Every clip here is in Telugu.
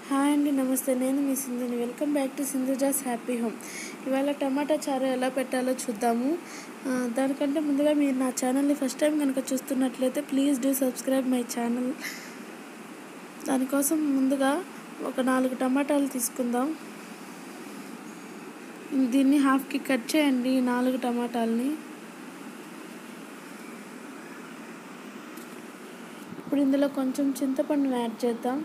హాయ్ అండి నమస్తే నేను మీ సింధుని welcome back to Sindhuja's happy home ఇవాళ టమాటా చారు ఎలా పెట్టాలో చూద్దాము ఆ, దానికంటే ముందుగా మీరు నా ఛానల్ని ఫస్ట్ టైం కనుక చూస్తున్నట్లయితే please do subscribe my channel దానికోసం ముందుగా ఒక నాలుగు టమాటాలు తీసుకుందాం దీన్ని హాఫ్కి కట్ చేయండి ఈ నాలుగు టమాటాలని ఇప్పుడు ఇందులో కొంచెం చింతపండుని యాడ్ చేద్దాం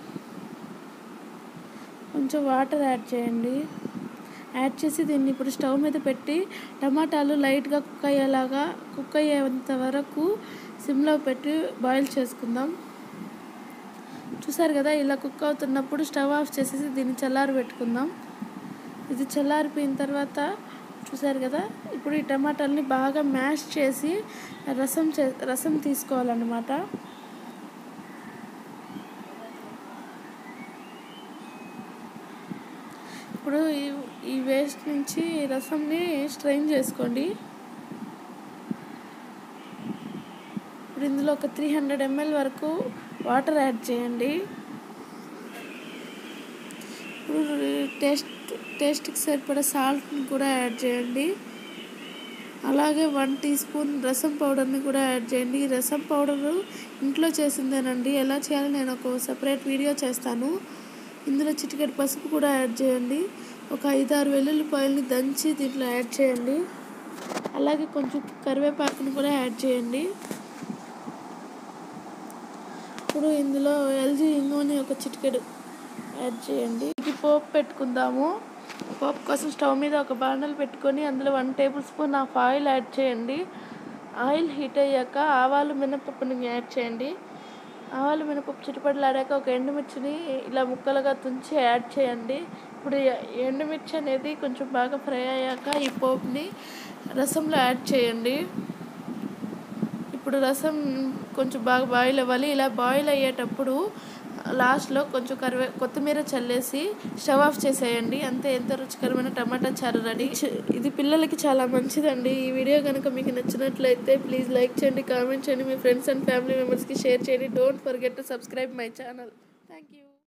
కొంచెం వాటర్ యాడ్ చేయండి యాడ్ చేసి దీన్ని ఇప్పుడు స్టవ్ మీద పెట్టి టమాటాలు లైట్గా కుక్ అయ్యేలాగా కుక్ అయ్యేంత వరకు సిమ్లో పెట్టి బాయిల్ చేసుకుందాం చూసారు కదా ఇలా కుక్ అవుతున్నప్పుడు స్టవ్ ఆఫ్ చేసేసి దీన్ని చల్లారి పెట్టుకుందాం ఇది చల్లారిపోయిన తర్వాత చూసారు కదా ఇప్పుడు ఈ టమాటాలని బాగా మ్యాష్ చేసి రసం చే రసం తీసుకోవాలన్నమాట ఇప్పుడు ఈ ఈ వేస్ట్ నుంచి రసంని స్ట్రెయిన్ చేసుకోండి ఇప్పుడు ఇందులో ఒక త్రీ హండ్రెడ్ ఎంఎల్ వరకు వాటర్ యాడ్ చేయండి ఇప్పుడు టేస్ట్ టేస్ట్కి సరిపడా సాల్ట్ని కూడా యాడ్ చేయండి అలాగే వన్ టీ స్పూన్ రసం పౌడర్ని కూడా యాడ్ చేయండి ఈ రసం పౌడరు ఇంట్లో చేసిందేనండి ఎలా చేయాలో నేను ఒక సపరేట్ వీడియో చేస్తాను ఇందులో చిటికెడు పసుపు కూడా యాడ్ చేయండి ఒక ఐదు ఆరు వెల్లుల్లిపాయలని దంచి దీంట్లో యాడ్ చేయండి అలాగే కొంచెం కరివేపాకుని కూడా యాడ్ చేయండి ఇప్పుడు ఇందులో ఎల్జీ ఇంగుని ఒక చిటికెడు యాడ్ చేయండి ఇది పోపు పెట్టుకుందాము పోపు కోసం స్టవ్ మీద ఒక బాండలు పెట్టుకొని అందులో one tablespoon of oil add చేయండి ఆయిల్ హీట్ అయ్యాక ఆవాలు మినపప్పుని యాడ్ చేయండి ఆవాలు మినపప్పు చిటపడలాడాక ఒక ఎండుమిర్చిని ఇలా ముక్కలుగా తుంచి యాడ్ చేయండి ఇప్పుడు ఈ ఎండుమిర్చి అనేది కొంచెం బాగా ఫ్రై అయ్యాక ఈ పోపుని రసంలో యాడ్ చేయండి ఇప్పుడు రసం కొంచెం బాగా బాయిల్ అవ్వాలి ఇలా బాయిల్ అయ్యేటప్పుడు లాస్ట్లో కొంచెం కరివే కొత్తిమీర చల్లేసి స్టవ్ ఆఫ్ చేసేయండి అంతే ఎంత రుచికరమైన టమాటా చారు రెడీ ఇది పిల్లలకి చాలా మంచిదండి ఈ వీడియో కనుక మీకు నచ్చినట్లయితే ప్లీజ్ లైక్ చేయండి కామెంట్ చేయండి మీ ఫ్రెండ్స్ అండ్ ఫ్యామిలీ మెంబర్స్కి షేర్ చేయండి don't forget to subscribe my channel thank you